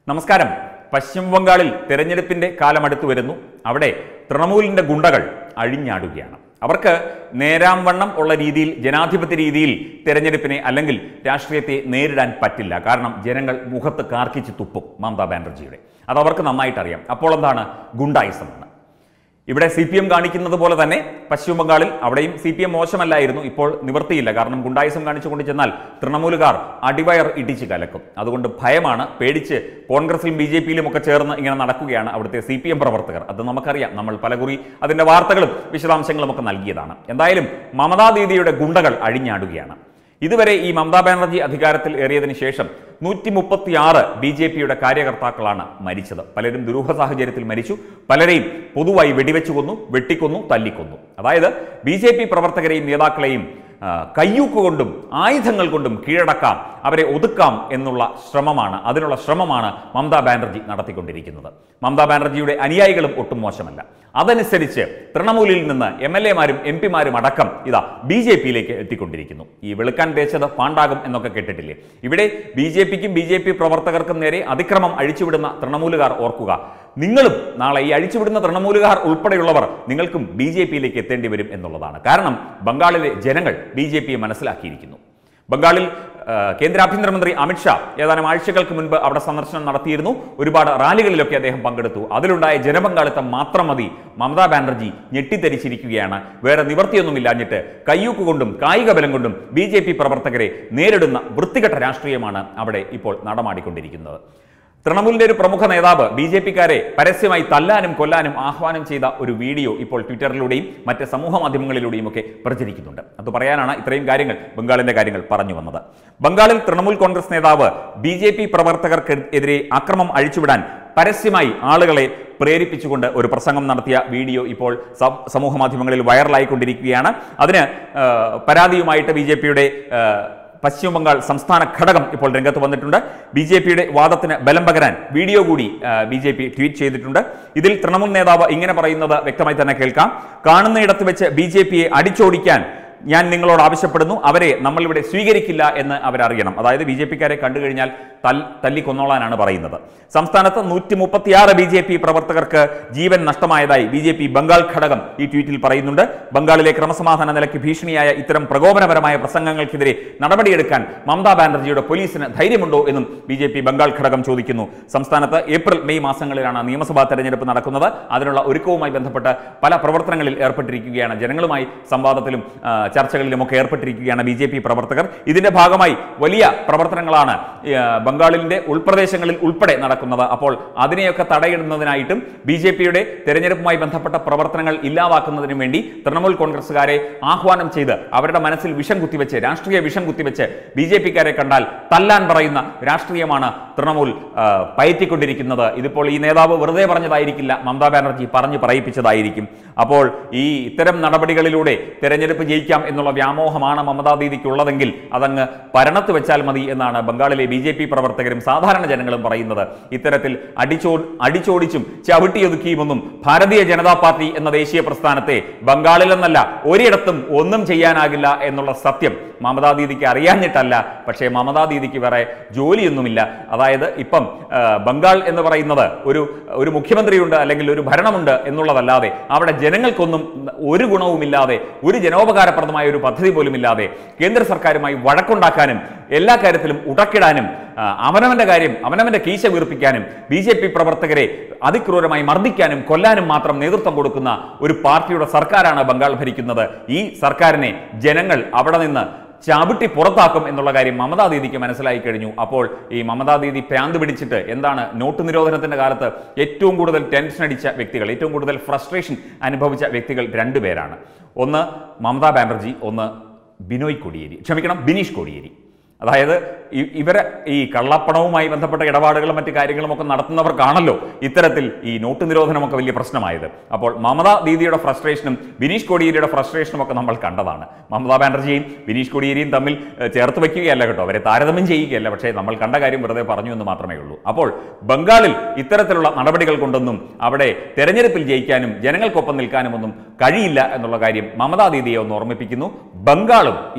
നമസ്കാരം പശ്ചിമ ബംഗാളിൽ തെരഞ്ഞെടുപ്പിന്റെ കാലം അടുത്തു വരുന്നു അവിടെ തൃണമൂലിന്റെ ഗുണ്ടകൾ അഴിഞ്ഞാടുകയാണ് അവർക്ക് നേരാം വണ്ണം ഉള്ള രീതിയിൽ ജനാധിപത്യ രീതിയിൽ തെരഞ്ഞെടുപ്പിനെ അല്ലെങ്കിൽ രാഷ്ട്രീയത്തെ നേരിടാൻ പറ്റില്ല കാരണം ജനങ്ങൾ മുഖത്ത് കാർക്കിച്ച് തുപ്പും മമതാ ബാനർജിയുടെ അത് അവർക്ക് നന്നായിട്ട് അറിയാം അപ്പോൾ എന്താണ് ഗുണ്ടായിസമാണ് ഇവിടെ സി പി എം കാണിക്കുന്നത് പോലെ തന്നെ പശ്ചിമ ബംഗാളിൽ അവിടെയും സി പി എം മോശമല്ലായിരുന്നു ഇപ്പോൾ നിവർത്തിയില്ല കാരണം ഗുണ്ടായിസം കാണിച്ചുകൊണ്ട് ചെന്നാൽ തൃണമൂലുകാർ അടിവയർ ഇടിച്ച് കലക്കും അതുകൊണ്ട് ഭയമാണ് പേടിച്ച് കോൺഗ്രസിലും ബി ജെ പിയിലും ഒക്കെ ചേർന്ന് ഇങ്ങനെ നടക്കുകയാണ് അവിടുത്തെ സി പി എം പ്രവർത്തകർ അത് നമുക്കറിയാം നമ്മൾ പലകുറി അതിന്റെ വാർത്തകളും വിശദാംശങ്ങളും ഒക്കെ നൽകിയതാണ് എന്തായാലും മമതാ ദീദിയുടെ ഗുണ്ടകൾ അഴിഞ്ഞാടുകയാണ് ഇതുവരെ ഈ മമതാ ബാനർജി അധികാരത്തിൽ ഏറിയതിനു ശേഷം നൂറ്റി മുപ്പത്തി ആറ് ബി ജെ പിയുടെ കാര്യകർത്താക്കളാണ് മരിച്ചത് പലരും ദുരൂഹ സാഹചര്യത്തിൽ മരിച്ചു പലരെയും പൊതുവായി വെടിവെച്ചു കൊന്നു വെട്ടിക്കൊന്നു തല്ലിക്കൊന്നു അതായത് ബി ജെ പി പ്രവർത്തകരെയും നേതാക്കളെയും ആ, കയ്യൂക്ക് കൊണ്ടും ആയുധങ്ങൾ കൊണ്ടും കീഴടക്കാം അവരെ ഒതുക്കാം എന്നുള്ള ശ്രമമാണ് അതിനുള്ള ശ്രമമാണ് മമതാ ബാനർജി നടത്തിക്കൊണ്ടിരിക്കുന്നത് മമതാ ബാനർജിയുടെ അനുയായികളും ഒട്ടും മോശമല്ല അതനുസരിച്ച് തൃണമൂലിൽ നിന്ന് എം എൽ എമാരും എം പിമാരും അടക്കം ഇതാ ബി ജെ പിയിലേക്ക് എത്തിക്കൊണ്ടിരിക്കുന്നു ഈ വെളുക്കാൻ തേച്ചത് പാണ്ടാകും എന്നൊക്കെ കേട്ടിട്ടില്ലേ ഇവിടെ ബി ജെ പിക്കും ബി ജെ പി പ്രവർത്തകർക്കും നേരെ അതിക്രമം അഴിച്ചുവിടുന്ന തൃണമൂലുകാർ ഓർക്കുക നിങ്ങളും നാളെ ഈ അഴിച്ചുവിടുന്ന തൃണമൂലുകാർ ഉൾപ്പെടെയുള്ളവർ നിങ്ങൾക്കും ബി ജെ പിയിലേക്ക് എത്തേണ്ടി വരും എന്നുള്ളതാണ് കാരണം ബംഗാളിലെ ജനങ്ങൾ ബി ജെ പിയെ മനസ്സിലാക്കിയിരിക്കുന്നു ബംഗാളിൽ ആ, കേന്ദ്ര ആഭ്യന്തരമന്ത്രി അമിത്ഷാ ഏതാനും ആഴ്ചകൾക്ക് മുൻപ് അവിടെ സന്ദർശനം നടത്തിയിരുന്നു ഒരുപാട് റാലികളിലൊക്കെ അദ്ദേഹം പങ്കെടുത്തു അതിലുണ്ടായ ജനപങ്കാളിത്തം മാത്രം മതി മമതാ ബാനർജി ഞെട്ടിത്തരിച്ചിരിക്കുകയാണ് വേറെ നിവർത്തിയൊന്നുമില്ലാഞ്ഞിട്ട് കയ്യൂക്ക് കൊണ്ടും കായിക ബലം കൊണ്ടും ബി ജെ പി പ്രവർത്തകരെ നേരിടുന്ന വൃത്തികെട്ട രാഷ്ട്രീയമാണ് അവിടെ ഇപ്പോൾ നടമാടിക്കൊണ്ടിരിക്കുന്നത് തൃണമൂലിന്റെ ഒരു പ്രമുഖ നേതാവ് ബി ജെ പിക്കാരെ പരസ്യമായി തല്ലാനും കൊല്ലാനും ആഹ്വാനം ചെയ്ത ഒരു വീഡിയോ ഇപ്പോൾ ട്വിറ്ററിലൂടെയും മറ്റ് സമൂഹ മാധ്യമങ്ങളിലൂടെയും ഒക്കെ പ്രചരിക്കുന്നുണ്ട് അത് പറയാനാണ് ഇത്രയും കാര്യങ്ങൾ ബംഗാളിന്റെ കാര്യങ്ങൾ പറഞ്ഞു വന്നത് ബംഗാളിൽ തൃണമൂൽ കോൺഗ്രസ് നേതാവ് ബി ജെ പി പ്രവർത്തകർക്കെതിരെ അക്രമം അഴിച്ചുവിടാൻ പരസ്യമായി ആളുകളെ പ്രേരിപ്പിച്ചുകൊണ്ട് ഒരു പ്രസംഗം നടത്തിയ വീഡിയോ ഇപ്പോൾ സം- സമൂഹ മാധ്യമങ്ങളിൽ വൈറലായിക്കൊണ്ടിരിക്കുകയാണ് അതിന് ആ, പരാതിയുമായിട്ട് ബി ജെ പിയുടെ പശ്ചിമ ബംഗാൾ സംസ്ഥാന ഘടകം ഇപ്പോൾ രംഗത്ത് വന്നിട്ടുണ്ട് ബി ജെ പിയുടെ വാദത്തിന് ബലം പകരാൻ വീഡിയോ കൂടി ബി ജെ പി ട്വീറ്റ് ചെയ്തിട്ടുണ്ട് ഇതിൽ തൃണമൂൽ നേതാവ് ഇങ്ങനെ പറയുന്നത് വ്യക്തമായി തന്നെ കേൾക്കാം കാണുന്നയിടത്ത് വെച്ച് ബി ജെ പിയെ അടിച്ചോടിക്കാൻ ഞാൻ നിങ്ങളോട് ആവശ്യപ്പെടുന്നു അവരെ നമ്മളിവിടെ സ്വീകരിക്കില്ല എന്ന് അവരറിയണം അതായത് ബി ജെ പിക്കാരെ കണ്ടു കഴിഞ്ഞാൽ തൽ തല്ലിക്കൊന്നോളാനാണ് പറയുന്നത് സംസ്ഥാനത്ത് നൂറ്റി മുപ്പത്തിയാറ് ബി ജെ പി പ്രവർത്തകർക്ക് ജീവൻ നഷ്ടമായതായി ബി ജെ പി ബംഗാൾ ഘടകം ഈ ട്വീറ്റിൽ പറയുന്നുണ്ട് ബംഗാളിലെ ക്രമസമാധാന നിലയ്ക്ക് ഭീഷണിയായ ഇത്തരം പ്രകോപനപരമായ പ്രസംഗങ്ങൾക്കെതിരെ നടപടിയെടുക്കാൻ മമതാ ബാനർജിയുടെ പോലീസിന് ധൈര്യമുണ്ടോ എന്നും ബി ജെ പി ബംഗാൾ ഘടകം ചോദിക്കുന്നു സംസ്ഥാനത്ത് ഏപ്രിൽ മെയ് മാസങ്ങളിലാണ് നിയമസഭാ തെരഞ്ഞെടുപ്പ് നടക്കുന്നത് അതിനുള്ള ഒരുക്കവുമായി ബന്ധപ്പെട്ട് പല പ്രവർത്തനങ്ങളിൽ ഏർപ്പെട്ടിരിക്കുകയാണ് ജനങ്ങളുമായി സംവാദത്തിലും ആ, ചർച്ചകളിലുമൊക്കെ ഏർപ്പെട്ടിരിക്കുകയാണ് ബി ജെ പി പ്രവർത്തകർ ഇതിന്റെ ഭാഗമായി വലിയ പ്രവർത്തനങ്ങളാണ് ആ, ബംഗാളിന്റെ ഉൾപ്രദേശങ്ങളിൽ ഉൾപ്പെടെ നടക്കുന്നത് അപ്പോൾ അതിനെയൊക്കെ തടയിടുന്നതിനായിട്ടും ബി ജെ പിയുടെ തെരഞ്ഞെടുപ്പുമായി ബന്ധപ്പെട്ട പ്രവർത്തനങ്ങൾ ഇല്ലാതാക്കുന്നതിനും വേണ്ടി തൃണമൂൽ കോൺഗ്രസുകാരെ ആഹ്വാനം ചെയ്ത് അവരുടെ മനസ്സിൽ വിഷം കുത്തിവെച്ച് രാഷ്ട്രീയ വിഷം കുത്തിവെച്ച് ബി ജെ പിക്കാരെ കണ്ടാൽ തല്ലാൻ പറയുന്ന രാഷ്ട്രീയമാണ് തൃണമൂൽ ആ, പയറ്റിക്കൊണ്ടിരിക്കുന്നത് ഇതിപ്പോൾ ഈ നേതാവ് വെറുതെ പറഞ്ഞതായിരിക്കില്ല മമതാ ബാനർജി പറഞ്ഞു പറയിപ്പിച്ചതായിരിക്കും അപ്പോൾ ഈ ഇത്തരം നടപടികളിലൂടെ തെരഞ്ഞെടുപ്പ് ജയിക്കാം എന്നുള്ള വ്യാമോഹമാണ് മമതാ ദീദിക്കുള്ളതെങ്കിൽ അതങ്ങ് പരണത്ത് വെച്ചാൽ മതി എന്നാണ് ബംഗാളിലെ ബി ജെ പി പ്രവർത്തകരും സാധാരണ ജനങ്ങളും പറയുന്നത് ഇത്തരത്തിൽ അടിച്ചോ അടിച്ചോടിച്ചും ചവിട്ടിയൊതുക്കിയുമൊന്നും ഭാരതീയ ജനതാ പാർട്ടി എന്ന ദേശീയ പ്രസ്ഥാനത്തെ ബംഗാളിലെന്നല്ല ഒരിടത്തും ഒന്നും ചെയ്യാനാകില്ല എന്നുള്ള സത്യം മമതാ ദീദിക്ക് അറിയാഞ്ഞിട്ടല്ല പക്ഷേ മമതാ ദീദിക്ക് വേറെ ജോലിയൊന്നുമില്ല അതായത് ഇപ്പം ആ, ബംഗാൾ എന്ന് പറയുന്നത് ഒരു ഒരു മുഖ്യമന്ത്രിയുണ്ട് അല്ലെങ്കിൽ ഒരു ഭരണമുണ്ട് എന്നുള്ളതല്ലാതെ അവിടെ ജനങ്ങൾക്കൊന്നും ഒരു ഗുണവുമില്ലാതെ ഒരു ജനോപകാരപ്രദമായ ഒരു പദ്ധതി പോലും ഇല്ലാതെ കേന്ദ്ര സർക്കാരുമായി വഴക്കുണ്ടാക്കാനും എല്ലാ കാര്യത്തിലും ഉടക്കിടാനും ആ, അവനവന്റെ കാര്യം അവനവന്റെ കീശ വീർപ്പിക്കാനും ബി ജെ പി പ്രവർത്തകരെ അതിക്രൂരമായി മർദ്ദിക്കാനും കൊല്ലാനും മാത്രം നേതൃത്വം കൊടുക്കുന്ന ഒരു പാർട്ടിയുടെ സർക്കാരാണ് ബംഗാൾ ഭരിക്കുന്നത് ഈ സർക്കാരിനെ ജനങ്ങൾ അവിടെ നിന്ന് ചവിട്ടി പുറത്താക്കും എന്നുള്ള കാര്യം മമതാ ദീദിക്ക് മനസ്സിലായി കഴിഞ്ഞു അപ്പോൾ ഈ മമതാ ദീദി പ്രാന്ത് പിടിച്ചിട്ട് എന്താണ് നോട്ട് നിരോധനത്തിന്റെ കാലത്ത് ഏറ്റവും കൂടുതൽ ടെൻഷൻ അടിച്ച വ്യക്തികൾ ഏറ്റവും കൂടുതൽ ഫ്രസ്ട്രേഷൻ അനുഭവിച്ച വ്യക്തികൾ രണ്ടുപേരാണ് ഒന്ന് മമതാ ബാനർജി ഒന്ന് ബിനോയ് കോടിയേരി ക്ഷമിക്കണം ബിനീഷ് കോടിയേരി അതായത് ഇ- ഇവരെ ഈ കള്ളപ്പണവുമായി ബന്ധപ്പെട്ട ഇടപാടുകളും മറ്റു കാര്യങ്ങളും ഒക്കെ നടത്തുന്നവർക്കാണല്ലോ ഇത്തരത്തിൽ ഈ നോട്ട് നിരോധനമൊക്കെ വലിയ പ്രശ്നമായത് അപ്പോൾ മമതാ ദീദിയുടെ ഫ്രസ്ട്രേഷനും ബിനീഷ് കോടിയേരിയുടെ ഫ്രസ്ട്രേഷനും ഒക്കെ നമ്മൾ കണ്ടതാണ് മമതാ ബാനർജിയും ബിനീഷ് കോടിയേരിയും തമ്മിൽ ഏഹ്, ചേർത്ത് വയ്ക്കുകയല്ല കേട്ടോ അവരെ താരതമ്യം ചെയ്യുകയല്ല പക്ഷേ നമ്മൾ കണ്ട കാര്യം വെറുതെ പറഞ്ഞു എന്ന് മാത്രമേ ഉള്ളൂ അപ്പോൾ ബംഗാളിൽ ഇത്തരത്തിലുള്ള നടപടികൾ കൊണ്ടൊന്നും അവിടെ തെരഞ്ഞെടുപ്പിൽ ജയിക്കാനും ജനങ്ങൾക്കൊപ്പം നിൽക്കാനും ഒന്നും കഴിയില്ല എന്നുള്ള കാര്യം മമതാ ദീദിയെ ഒന്ന് ഓർമ്മിപ്പിക്കുന്നു ബംഗാളും ഇതാ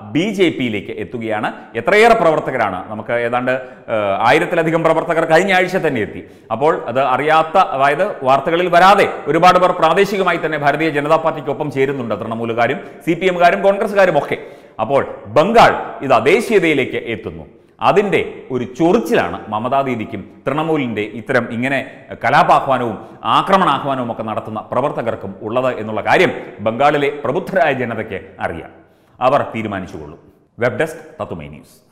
ബി ജെ പിയിലേക്ക് എത്തുകയാണ് എത്രയേറെ പ്രവർത്തകരാണ് നമുക്ക് ഏതാണ്ട് ഏഹ്, ആയിരത്തിലധികം പ്രവർത്തകർ കഴിഞ്ഞ ആഴ്ച തന്നെ എത്തി അപ്പോൾ അത് അറിയാത്ത അതായത് വാർത്തകളിൽ വരാതെ ഒരുപാട് പേർ പ്രാദേശികമായി തന്നെ ഭാരതീയ ജനതാ പാർട്ടിക്കൊപ്പം ചേരുന്നുണ്ട് തൃണമൂലുകാരും സി പി എമ്മുകാരും കോൺഗ്രസ്സുകാരും ഒക്കെ അപ്പോൾ ബംഗാൾ ഇതാ ദേശീയതയിലേക്ക് എത്തുന്നു അതിൻ്റെ ഒരു ചൊറിച്ചിലാണ് മമതാ ദീദിക്കും തൃണമൂലിൻ്റെ ഇത്തരം ഇങ്ങനെ കലാപാഹ്വാനവും ആക്രമണാഹ്വാനവും ഒക്കെ നടത്തുന്ന പ്രവർത്തകർക്കും ഉള്ളത് എന്നുള്ള കാര്യം ബംഗാളിലെ പ്രബുദ്ധരായ ജനതയ്ക്ക് അറിയാം അവർ തീരുമാനിച്ചുകൊള്ളും വെബ് ഡെസ്ക് തത്തുമൈ ന്യൂസ്